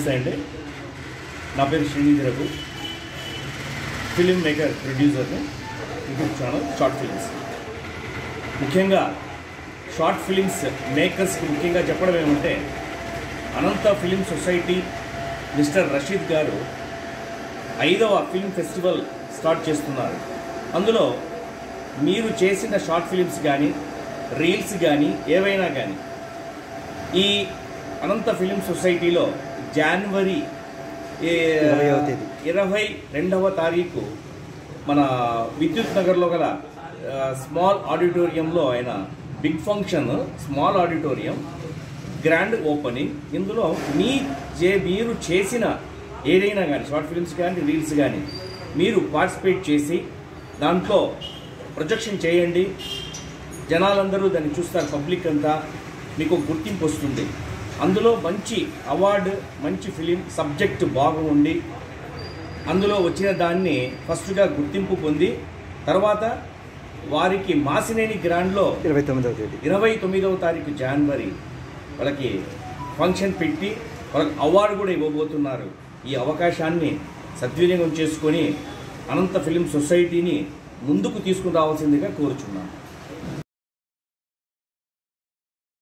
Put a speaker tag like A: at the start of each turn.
A: నమస్తే అండి నా పేరు శ్రీనిధి రఘు ఫిలిం మేకర్ ప్రొడ్యూసర్ని యూట్యూబ్ ఛానల్ షార్ట్ ఫిలిమ్స్ ముఖ్యంగా షార్ట్ ఫిలిమ్స్ మేకర్స్కి ముఖ్యంగా చెప్పడం ఏమంటే Anantha film society mister Rasheed గారు ఐదవ ఫిల్మ్ ఫెస్టివల్ స్టార్ట్ చేస్తున్నారు అందులో మీరు చేసిన షార్ట్ ఫిలిమ్స్ కానీ రీల్స్ కానీ ఏవైనా కానీ ఈ అనంత ఫిలిం సొసైటీలో జనవరి ఏ,
B: ఇరవైవ తేదీ.
A: ఇరవై రెండవ తారీఖు మన విద్యుత్ నగర్లో గల ఆ, స్మాల్ ఆడిటోరియంలో ఆయన big function small auditorium grand opening ఇందులో మీ జే మీరు చేసిన ఏదైనా కానీ షార్ట్ ఫిల్మ్స్ కానీ రీల్స్ కానీ మీరు పార్టిసిపేట్ చేసి దాంట్లో ప్రొజెక్షన్ చేయండి జనాలందరూ దాన్ని చూస్తారు పబ్లిక్ అంతా మీకు ఒక గుర్తింపు వస్తుంది అందులో మంచి అవార్డు మంచి ఫిలిం సబ్జెక్ట్ బాగుండి అందులో వచ్చిన దాన్ని ఫస్ట్గా గుర్తింపు పొంది తర్వాత వారికి మాసినేని గ్రాండ్లో
B: ఇరవై తొమ్మిదవ తేదీ
A: ఇరవై తొమ్మిదవ తారీఖు జనవరి వాళ్ళకి ఫంక్షన్ పెట్టి వాళ్ళకి అవార్డు కూడా ఇవ్వబోతున్నారు ఈ అవకాశాన్ని సద్వినియోగం చేసుకొని అనంత ఫిలిం సొసైటీని ముందుకు తీసుకుని రావాల్సిందిగా కోరుచున్నాను